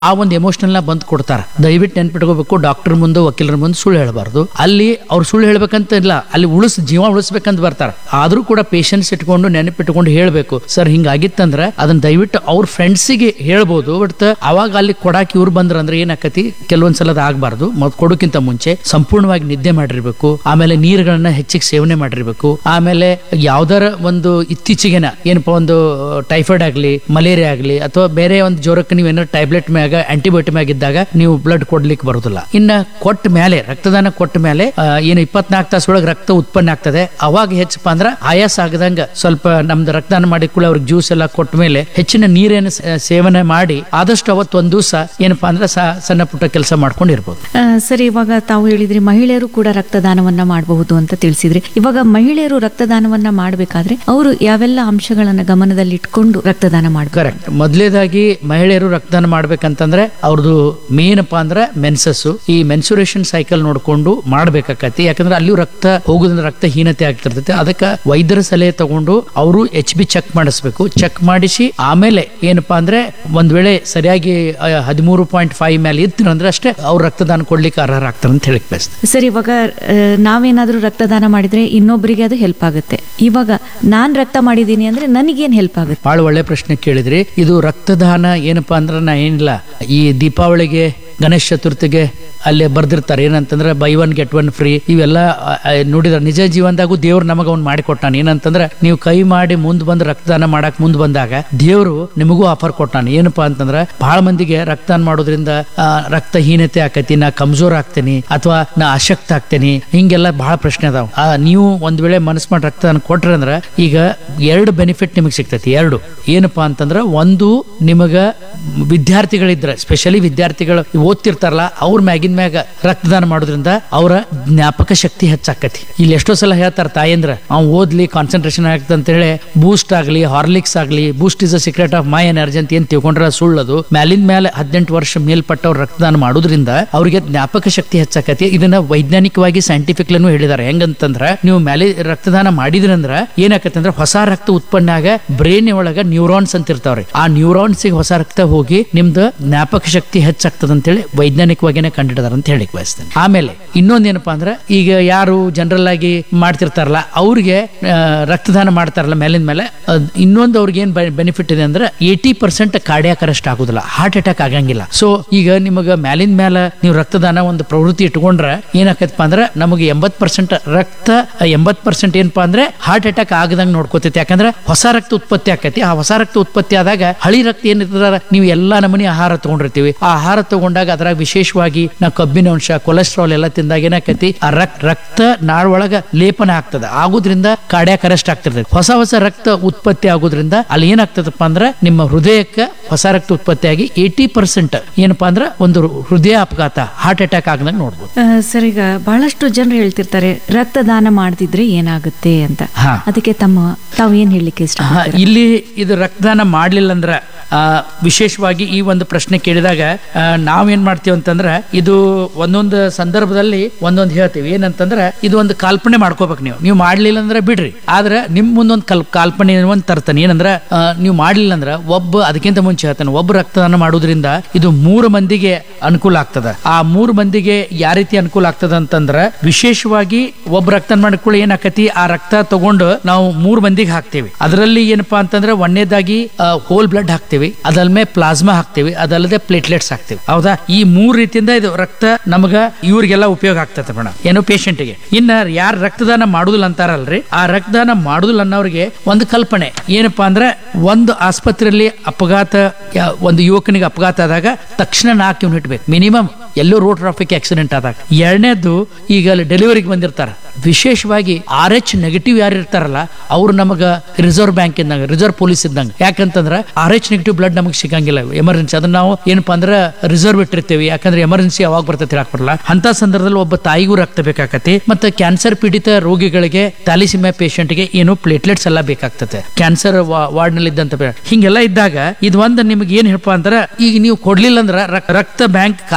ಆ ಒಂದು ಎಮೋಷನಲ್ ನ ಬಂದ್ ಕೊಡ್ತಾರ ದಯವಿಟ್ಟು ನೆನ್ಪಿಟ್ಕೋಬೇಕು ಡಾಕ್ಟರ್ ಮುಂದೆ ವಕೀಲರ ಮುಂದೆ ಸುಳ್ಳು ಹೇಳಬಾರ್ದು ಅಲ್ಲಿ ಅವ್ರು ಸುಳ್ಳು ಹೇಳ್ಬೇಕಂತ ಇಲ್ಲ ಅಲ್ಲಿ ಉಳಿಸ್ ಜೀವ ಉಳಿಸ್ಬೇಕಂತ ಬರ್ತಾರ ಆದ್ರೂ ಕೂಡ ಪೇಷನ್ಸ್ ಇಟ್ಕೊಂಡು ನೆನಪಿಟ್ಕೊಂಡು ಹೇಳ್ಬೇಕು ಸರ್ ಹಿಂಗಾಗಿತ್ತಂದ್ರ ಅದನ್ನ ದಯವಿಟ್ಟು ಅವ್ರ ಫ್ರೆಂಡ್ಸಿಗೆ ಹೇಳ್ಬೋದು ಬಟ್ ಅವಾಗ ಅಲ್ಲಿ ಕೊಡಾಕ್ ಇವ್ರು ಬಂದ್ರಂದ್ರೆ ಏನಾಕತಿ ಕೆಲವೊಂದ್ಸಲ ಅದು ಆಗ್ಬಾರ್ದು ಮೊದ್ ಕೊಡೋಕ್ಕಿಂತ ಮುಂಚೆ ಸಂಪೂರ್ಣವಾಗಿ ನಿದ್ದೆ ಮಾಡಿರ್ಬೇಕು ಆಮೇಲೆ ನೀರುಗಳನ್ನ ಹೆಚ್ಚಿಗೆ ಸೇವನೆ ಮಾಡಿರ್ಬೇಕು ಆಮೇಲೆ ಯಾವ್ದಾರ ಒಂದು ಇತ್ತೀಚೆಗೆನ ಏನಪ್ಪಾ ಒಂದು ಟೈಫಾಯ್ಡ್ ಆಗ್ಲಿ ಮಲೇರಿಯಾ ಆಗ್ಲಿ ಅಥವಾ ಬೇರೆ ಒಂದು ಜ್ವರಕ್ಕೆ ನೀವು ಏನಾದ್ರು ಟ್ಯಾಬ್ಲೆಟ್ ಮ್ಯಾಗ ಆಂಟಿಬಯೋಟಿಕ್ ಮ್ಯಾಗ ಇದ್ದಾಗ ನೀವು ಬ್ಲಡ್ ಕೊಡ್ಲಿಕ್ಕೆ ಬರುದಿಲ್ಲ ಇನ್ನ ಕೊಟ್ಟ ಮೇಲೆ ರಕ್ತದಾನ ಕೊಟ್ಟ ಮೇಲೆ ಆ, ಏನು ಇಪ್ಪತ್ನಾಲ್ಕು ತಾಸೊಳಗೆ ರಕ್ತ ಉತ್ಪನ್ನ ಆಗ್ತದೆ ಅವಾಗ ಹೆಚ್ಚಪ್ಪ ಅಂದ್ರ ಆಯಾಸ ಆಗದಂಗ ಸ್ವಲ್ಪ ನಮ್ದು ರಕ್ತದಾನ ಮಾಡಿ ಕೂಡ ಅವ್ರಿಗೆ ಜ್ಯೂಸ್ ಎಲ್ಲ ಕೊಟ್ಟ ಮೇಲೆ ಹೆಚ್ಚಿನ ನೀರೇನು ಸ- ಸೇವನೆ ಮಾಡಿ ಆದಷ್ಟು ಅವತ್ತು ಒಂದ್ ದಿವಸ ಏನಪ್ಪಾ ಅಂದ್ರೆ ಸ- ಸಣ್ಣ ಪುಟ್ಟ ಕೆಲಸ ಮಾಡ್ಕೊಂಡು ಇರ್ಬೋದು ಆ, ಸರಿ ಇವಾಗ ತಾವು ಹೇಳಿದ್ರಿ ಮಹಿಳೆಯರು ಕೂಡ ರಕ್ತದಾನವನ್ನ ಮಾಡಬಹುದು ಅಂತ ತಿಳಿಸಿದ್ರಿ ಇವಾಗ ಮಹಿಳೆಯರು ರಕ್ತದಾನವನ್ನ ಮಾಡಬೇಕಾದ್ರೆ ಅವರು ಯಾವೆಲ್ಲ ಅಂಶಗಳನ್ನ ಗಮನದಲ್ಲಿ ಇಟ್ಕೊಂಡು ರಕ್ತದಾನ ಮಾಡಬೇಕು ಕರೆಕ್ಟ್ ಮೊದಲೇದಾಗಿ ಮಹಿಳೆಯರು ರಕ್ತದಾನ ಮಾಡ್ಬೇಕಂತಂದ್ರೆ ಅವ್ರದ್ದು ಮೇನ್ ಅಪ್ಪ ಅಂದ್ರೆ ಮೆನ್ಸಸ್ ಈ ಮೆನ್ಸುರೇಷನ್ ಸೈಕಲ್ ನೋಡ್ಕೊಂಡು ಮಾಡ್ಬೇಕಾಕತಿ ಯಾಕಂದ್ರೆ ಅಲ್ಲಿಯೂ ರಕ್ತ ಹೋಗುದ್ರಿಂದ ರಕ್ತಹೀನತೆ ಆಗ್ತಿರ್ತೈತೆ ಅದಕ್ಕೆ ವೈದ್ಯರ ಸಲಹೆ ತಗೊಂಡು ಅವರು ಎಚ್ ಬಿ ಚೆಕ್ ಮಾಡಿಸ್ಬೇಕು ಚೆಕ್ ಮಾಡಿಸಿ ಆಮೇಲೆ ಏನಪ್ಪಾ ಅಂದ್ರೆ ಒಂದ್ ವೇಳೆ ಸರಿಯಾಗಿ ಹದಿಮೂರು ಪಾಯಿಂಟ್ ಫೈವ್ ಮೇಲೆ ಇತ್ತಿರಂದ್ರೆ ಅಷ್ಟೇ ಅವ್ರು ರಕ್ತದಾನ ಕೊಡ್ಲಿಕ್ಕೆ ಅರ್ಹರಾಗ್ತಾರೆ ಅಂತ ಹೇಳಕ್ ಬಯಸ್ತೀನಿ ಸರಿ ಇವಾಗ ಆ, ನಾವೇನಾದ್ರೂ ರಕ್ತದಾನ ಮಾಡಿದ್ರೆ ಇನ್ನೊಬ್ಬರಿಗೆ ಅದು ಹೆಲ್ಪ್ ಆಗುತ್ತೆ ಇವಾಗ ನಾನ್ ರಕ್ತ ಮಾಡಿದೀನಿ ಅಂದ್ರೆ ನನಗೇನ್ ಹೆಲ್ಪ್ ಆಗುತ್ತೆ ಬಹಳ ಒಳ್ಳೆ ಪ್ರಶ್ನೆ ಕೇಳಿದ್ರಿ ಇದು ರಕ್ತದಾನ ಏನಪ್ಪಾ ಅಂದ್ರೆ ನಾ ಏನಿಲ್ಲ ಈ ದೀಪಾವಳಿಗೆ ಗಣೇಶ ಚತುರ್ಥಿಗೆ ಅಲ್ಲೇ ಬರ್ದಿರ್ತಾರೆ ಏನಂತಂದ್ರೆ buy one get one free ಇವೆಲ್ಲ ಆ, ಆ, ನೋಡಿದ್ರ ನಿಜ ಜೀವನದಾಗೂ ದೇವ್ರು ನಮಗ ಅವ್ನು ಮಾಡಿಕೊಟ್ಟಾನ ಏನಂತಂದ್ರೆ ನೀವು ಕೈ ಮಾಡಿ ಮುಂದ್ ಬಂದು ರಕ್ತದಾನ ಮಾಡಕ್ ಮುಂದ್ ಬಂದಾಗ ದೇವ್ರು ನಿಮಗೂ ಆಫರ್ ಕೊಟ್ಟಾನ ಏನಪ್ಪಾ ಅಂತಂದ್ರೆ ಬಹಳ ಮಂದಿಗೆ ರಕ್ತದಾನ ಮಾಡೋದ್ರಿಂದ ಆ, ರಕ್ತಹೀನತೆ ಆಕತಿ ನಾ ಕಮ್ಜೋರ್ ಆಗ್ತೀನಿ ಅಥವಾ ನಾ ಅಶಕ್ತ ಆಗ್ತೀನಿ ಹಿಂಗೆಲ್ಲ ಬಹಳ ಪ್ರಶ್ನೆ ಅದಾವ ಆ, ನೀವು ಒಂದ್ ವೇಳೆ ಮನಸ್ ಮಾಡಿ ರಕ್ತದಾನ ಕೊಟ್ರೆ ಅಂದ್ರ ಈಗ ಎರಡು ಬೆನಿಫಿಟ್ ನಿಮಗೆ ಸಿಗ್ತೈತಿ ಎರಡು ಏನಪ್ಪಾ ಅಂತಂದ್ರ ಒಂದು ನಿಮಗ ವಿದ್ಯಾರ್ಥಿಗಳಿದ್ರೆ ಸ್ಪೆಷಲಿ ವಿದ್ಯಾರ್ಥಿಗಳು ಓದ್ತಿರ್ತಾರಲ್ಲ ಅವ್ರ ಮ್ಯಾಗಿನ ಮ್ಯಾಗ ರಕ್ತದಾನ ಮಾಡೋದ್ರಿಂದ ಅವರ ಜ್ಞಾಪಕ ಶಕ್ತಿ ಹೆಚ್ಚಾಕತಿ ಇಲ್ಲಿ ಎಷ್ಟೋ ಸಲ ಹೇಳ್ತಾರ ತಾಯಂದ್ರ ಅವ್ನು ಓದ್ಲಿ ಕಾನ್ಸಂಟ್ರೇಷನ್ ಆಗ್ತದೆ ಅಂತ ಹೇಳಿ ಬೂಸ್ಟ್ ಆಗ್ಲಿ ಹಾರ್ಲಿಕ್ಸ್ ಆಗ್ಲಿ Boost is a secret of my energy ಅಂತ ಏನ್ ತಿಳ್ಕೊಂಡ್ರ ಸುಳ್ಳದು ಮ್ಯಾಲಿನ ಮೇಲೆ ಹದಿನೆಂಟು ವರ್ಷ ಮೇಲ್ಪಟ್ಟವ್ರು ರಕ್ತದಾನ ಮಾಡೋದ್ರಿಂದ ಅವ್ರಿಗೆ ಜ್ಞಾಪಕ ಶಕ್ತಿ ಹೆಚ್ಚಾಕತಿ ಇದನ್ನ ವೈಜ್ಞಾನಿಕವಾಗಿ ಸೈಂಟಿಫಿಕ್ಲೂ ಹೇಳಿದಾರೆ ಹೆಂಗಂತಂದ್ರ ನೀವು ಮ್ಯಾಲೆ ರಕ್ತದಾನ ಮಾಡಿದ್ರಂದ್ರ ಏನಾಕತಿ ಅಂದ್ರೆ ಹೊಸ ರಕ್ತ ಉತ್ಪನ್ನ ಆಗ ಬ್ರೈನ್ ಒಳಗ ನ್ಯೂರಾನ್ಸ್ ಅಂತ ಇರ್ತಾವ್ರಿ ಆ ನ್ಯೂರಾನ್ಸ್ ಹೊಸ ರಕ್ತ ಹೋಗಿ ನಿಮ್ದು ಜ್ಞಾಪಕ ಶಕ್ತಿ ಹೆಚ್ಚಾಗ್ತದ ಅಂತೇಳಿ ವೈಜ್ಞಾನಿಕವಾಗಿನೇ ಕಂಡಿಡಿದಾರ ಅಂತ ಹೇಳಿಕ್ ಬಯಸ್ತೇನೆ ಆಮೇಲೆ ಇನ್ನೊಂದೇನಪ್ಪಾ ಅಂದ್ರೆ ಈಗ ಯಾರು ಜನರಲ್ ಆಗಿ ಮಾಡ್ತಿರ್ತಾರಲ್ಲ ಅವ್ರಿಗೆ ಆ, ರಕ್ತದಾನ ಮಾಡ್ತಾರಲ್ಲ ಮೇಲಿನ ಮೇಲೆ ಅದ್ ಇನ್ನೊಂದು ಅವ್ರಿಗೆ ಏನ್ ಬೆನಿಫಿಟ್ ಇದೆ ಅಂದ್ರೆ ಏಟಿ ಪರ್ಸೆಂಟ್ ಕಾರ್ಡಿಯಾಕ್ ಅರೆಸ್ಟ್ ಆಗುದಿಲ್ಲ ಹಾರ್ಟ್ ಅಟ್ಯಾಕ್ ಆಗಂಗಿಲ್ಲ ಸೊ ಈಗ ನಿಮಗ ಮ್ಯಾಲಿನ ಮೇಲೆ ನೀವು ರಕ್ತದಾನ ಒಂದು ಪ್ರವೃತ್ತಿ ಇಟ್ಕೊಂಡ್ರೆ ಏನಾಕೈತಪ್ಪ ಅಂದ್ರೆ ನಮಗೆ ಎಂಬತ್ ಪರ್ಸೆಂಟ್ ರಕ್ತ ಎಂಬತ್ ಪರ್ಸೆಂಟ್ ಏನಪ್ಪಾ ಅಂದ್ರೆ ಹಾರ್ಟ್ ಅಟ್ಯಾಕ್ ಆಗದಂಗ್ ನೋಡ್ಕೋತೈತಿ ಯಾಕಂದ್ರೆ ಹೊಸ ರಕ್ತ ಉತ್ಪತ್ತಿ ಆಕೈತಿ ಆ ಹೊಸ ರಕ್ತ ಉತ್ಪತ್ತಿ ಆದಾಗ ಹಳಿ ರಕ್ತ ಏನಿರ್ತದ ನೀವು ಎಲ್ಲಾ ನಮೂನಿ ಆಹಾರ ತಗೊಂಡಿರ್ತೀವಿ ಆ ಆಹಾರ ತಗೊಂಡಾಗ ಅದ್ರಾಗ ವಿಶೇಷವಾಗಿ ನಾವು ಕಬ್ಬಿನ ಅಂಶ ಕೊಲೆಸ್ಟ್ರಾಲ್ ಎಲ್ಲ ತಿಂದಾಗ ಏನಾಕೈತಿ ಆ ರಕ್ತ ರಕ್ತ ನಾಳ್ ಒಳಗ ಲೇಪನ ಆಗ್ತದೆ ಆಗೋದ್ರಿಂದ ಕಾರ್ಡಿಯಾಕ್ ಅರೆಸ್ಟ್ ಆಗ್ತಿರ್ತದೆ ಹೊಸ ಹೊಸ ರಕ್ತ ಉತ್ಪತ್ತಿ ಆಗೋದ್ರಿಂದ ಅಲ್ಲಿ ಏನಾಗ್ತದಪ್ಪ ಅಂದ್ರೆ ನಿಮ್ಮ ಹೃದಯಕ್ಕೆ ಹೊಸ ರಕ್ತ ಉತ್ಪತ್ತಿಯಾಗಿ ಏಟಿ ಪರ್ಸೆಂಟ್ ಏನಪ್ಪಾ ಅಂದ್ರೆ ಒಂದು ಹೃದಯ ಅಪಘಾತ ಹಾರ್ಟ್ ಅಟ್ಯಾಕ್ ಆಗದಂಗ ನೋಡ್ಬೋದು ಆ, ಸರ್ ಈಗ ಬಹಳಷ್ಟು ಜನರು ಹೇಳ್ತಿರ್ತಾರೆ ರಕ್ತದಾನ ಮಾಡದಿದ್ರೆ ಏನಾಗುತ್ತೆ ಅಂತ ಹಾ. ಅದಕ್ಕೆ ತಮ್ಮ ತಾವು ಏನ್ ಹೇಳಲಿಕ್ಕೆ ಇಷ್ಟ ಹಾ, ಇಲ್ಲಿ ಇದು ರಕ್ತದಾನ ಮಾಡ್ಲಿಲ್ಲ ಅಂದ್ರ ಆ, ವಿಶೇಷವಾಗಿ ಈ ಒಂದು ಪ್ರಶ್ನೆ ಕೇಳಿದಾಗ ಆ, ನಾವೇನ್ ಮಾಡ್ತೀವಿ ಅಂತಂದ್ರೆ ಇದು ಒಂದೊಂದು ಸಂದರ್ಭದಲ್ಲಿ ಒಂದೊಂದು ಹೇಳ್ತೀವಿ ಏನಂತಂದ್ರೆ ಇದು ಒಂದು ಕಲ್ಪನೆ ಮಾಡ್ಕೋಬೇಕು ನೀವು ನೀವು ಮಾಡ್ಲಿಲ್ಲ ಅಂದ್ರೆ ಬಿಡ್ರಿ ಆದ್ರೆ ನಿಮ್ ಮುಂದೊಂದು ಕಲ್ ಕಾಲ್ಪನೆ ಒಂದು ತರ್ತಾನೆ ಏನಂದ್ರ ಆ, ನೀವು ಮಾಡ್ಲಿಲ್ಲ ಅಂದ್ರ ಒಬ್ಬ ಅದಕ್ಕಿಂತ ಮುಂಚೆ ಹೇಳ್ತಾನೆ ಒಬ್ಬ ರಕ್ತದಾನ ಮಾಡೋದ್ರಿಂದ ಇದು ಮೂರು ಮಂದಿಗೆ ಅನುಕೂಲ ಆಗ್ತದ ಆ ಮೂರು ಮಂದಿಗೆ ಯಾವ ರೀತಿ ಅನುಕೂಲ ಆಗ್ತದ ಅಂತಂದ್ರ ವಿಶೇಷವಾಗಿ ಒಬ್ಬ ರಕ್ತ ಮಾಡ್ಕೊಳ್ಳಿ ಏನಾಕತಿ ಆ ರಕ್ತ ತಗೊಂಡು ನಾವು ಮೂರ್ ಮಂದಿಗೆ ಹಾಕ್ತೇವೆ ಅದರಲ್ಲಿ ಏನಪ್ಪಾ ಅಂತಂದ್ರೆ ಒಂದನೇದಾಗಿ ಹೋಲ್ ಬ್ಲಡ್ ಹಾಕ್ತೇವೆ ಅದಲ್ಮೇ ಪ್ಲಾಸ್ಮಾ ಹಾಕ್ತೇವೆ ಅದಲ್ಲದೆ ಪ್ಲೇಟ್ಲೆಟ್ಸ್ ಹಾಕ್ತೇವೆ ಹೌದಾ ಈ ಮೂರ್ ರೀತಿಯಿಂದ ಇದು ರಕ್ತ ನಮಗ ಇವ್ರಿಗೆಲ್ಲ ಉಪಯೋಗ ಆಗ್ತದೆ ಮೇಡಮ್ ಏನೋ ಪೇಷಂಟ್ಗೆ ಇನ್ನ ಯಾರು ರಕ್ತದಾನ ಮಾಡುದಿಲ್ಲ ಅಂತಾರಲ್ರಿ ಆ ರಕ್ತದಾನ ಮಾಡುದಿಲ್ಲ ಅನ್ನೋರಿಗೆ ಒಂದು ಕಲ್ಪನೆ ಏನಪ್ಪಾ ಅಂದ್ರೆ ಒಂದು ಆಸ್ಪತ್ರೆಯಲ್ಲಿ ಅಪಘಾತ ಯಾ- ಒಂದು ಯುವಕನಿಗೆ ಅಪಘಾತ ಆದಾಗ ತಕ್ಷಣ ನಾಲ್ಕು ಯೂನಿಟ್ ಬೇಕು ಮಿನಿಮಮ್ ಎಲ್ಲೋ ರೋಡ್ ಟ್ರಾಫಿಕ್ ಆಕ್ಸಿಡೆಂಟ್ ಆದಾಗ ಎರಡನೇದು ಈಗ ಅಲ್ಲಿ ಡೆಲಿವರಿಗೆ ಬಂದಿರ್ತಾರ ವಿಶೇಷವಾಗಿ ಆರ್ ಎಚ್ ನೆಗೆಟಿವ್ ಯಾರು ಇರ್ತಾರಲ್ಲ ಅವ್ರು ನಮಗ ರಿಸರ್ವ್ ಬ್ಯಾಂಕ್ ಇದ್ದಂಗ ರಿಸರ್ವ್ ಪೊಲೀಸ್ ಇದ್ದಂಗ ಯಾಕಂತಂದ್ರ ಆರ್ ಎಚ್ ನೆಗೆಟಿವ್ ಬ್ಲಡ್ ನಮಗೆ ಸಿಗಂಗಿಲ್ಲ ಎಮರ್ಜೆನ್ಸಿ ಅದನ್ನ ನಾವು ಏನಪ್ಪಾ ಅಂದ್ರೆ ರಿಸರ್ವ್ ಇಟ್ಟಿರ್ತೀವಿ ಯಾಕಂದ್ರೆ ಎಮರ್ಜೆನ್ಸಿ ಯಾವಾಗ ಬರ್ತೈತಿ ಹೇಳಕ್ ಬರಲ್ಲ ಅಂತ ಸಂದರ್ಭದಲ್ಲಿ ಒಬ್ಬ ತಾಯಿಗೂ ರಕ್ತ ಬೇಕಾಕತಿ ಮತ್ತೆ ಕ್ಯಾನ್ಸರ್ ಪೀಡಿತ ರೋಗಿಗಳಿಗೆ ಥ್ಯಾಲಿಸಿಮಿಯಾ ಪೇಷಂಟ್ಗೆ ಏನು ಪ್ಲೇಟ್ಲೆಟ್ಸ್ ಎಲ್ಲ ಬೇಕಾಗ್ತದೆ ಕ್ಯಾನ್ಸರ್ ವಾರ್ಡ್ ನಲ್ಲಿ ಇದ್ದಂತ ಪೇ- ಹಿಂಗೆಲ್ಲ ಇದ್ದಾಗ ಇದು ಒಂದು ನಿಮ್ಗೆ ಏನ್ ಹೇಳಪ್ಪ ಅಂದ್ರೆ ಈಗ ನೀವು ಕೊಡ್ಲಿಲ್ಲ ಅಂದ್ರ ರಕ್- ರಕ್ತ ಬ್ಯಾಂಕ್ ಖಾಲಿ ಆಗಿದ್ದ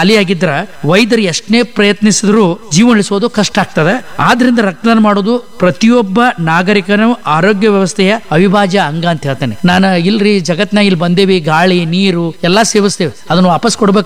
ಇದ್ರ ವೈದ್ಯರು ಎಷ್ಟನೇ ಪ್ರಯತ್ನಿಸಿದ್ರು ಜೀವ ಉಳಿಸೋದು ಕಷ್ಟ ಆಗ್ತದೆ ಆದ್ರಿಂದ ರಕ್ತದಾನ ಮಾಡೋದು ಪ್ರತಿಯೊಬ್ಬ ನಾಗರಿಕನ ಆರೋಗ್ಯ ವ್ಯವಸ್ಥೆಯ ಅವಿಭಾಜ್ಯ ಅಂಗ ಅಂತ ಹೇಳ್ತೇನೆ ನಾನು ಇಲ್ರಿ ಜಗತ್ನಾಗ ಇಲ್ಲಿ ಬಂದೇವಿ ಗಾಳಿ ನೀರು ಎಲ್ಲಾ ಸೇವಿಸ್ತೇವೆ ಅದನ್ನು ವಾಪಸ್ ಕೊಡ್ಬೇಕು